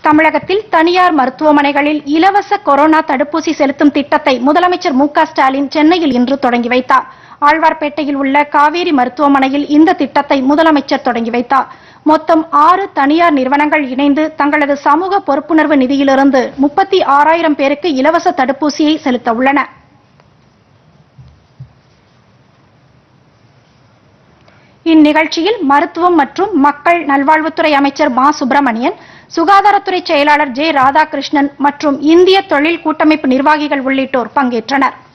தமிழகத்தில் தனியார் மருத்துவமனைகளில் இலவச கொரோனா தடுப்பூசி செலுத்தும் திட்டத்தை முதலமைச்சர் மு க ஸ்டாலின் சென்னையில் இன்று தொடங்கி வைத்தார் ஆழ்வார்பேட்டையில் உள்ள காவேரி மருத்துவமனையில் இந்த திட்டத்தை முதலமைச்சர் தொடங்கி வைத்தார் மொத்தம் ஆறு தனியார் நிறுவனங்கள் இணைந்து தங்களது சமூக பொறுப்புணர்வு நிதியிலிருந்து முப்பத்தி ஆறாயிரம் பேருக்கு இலவச தடுப்பூசியை செலுத்த உள்ளன இந்நிகழ்ச்சியில் மருத்துவம் மற்றும் மக்கள் நல்வாழ்வுத்துறை அமைச்சர் மா சுப்பிரமணியன் சுகாதாரத்துறை செயலாளர் ஜே ராதாகிருஷ்ணன் மற்றும் இந்திய தொழில் கூட்டமைப்பு நிர்வாகிகள் உள்ளிட்டோர் பங்கேற்றனர்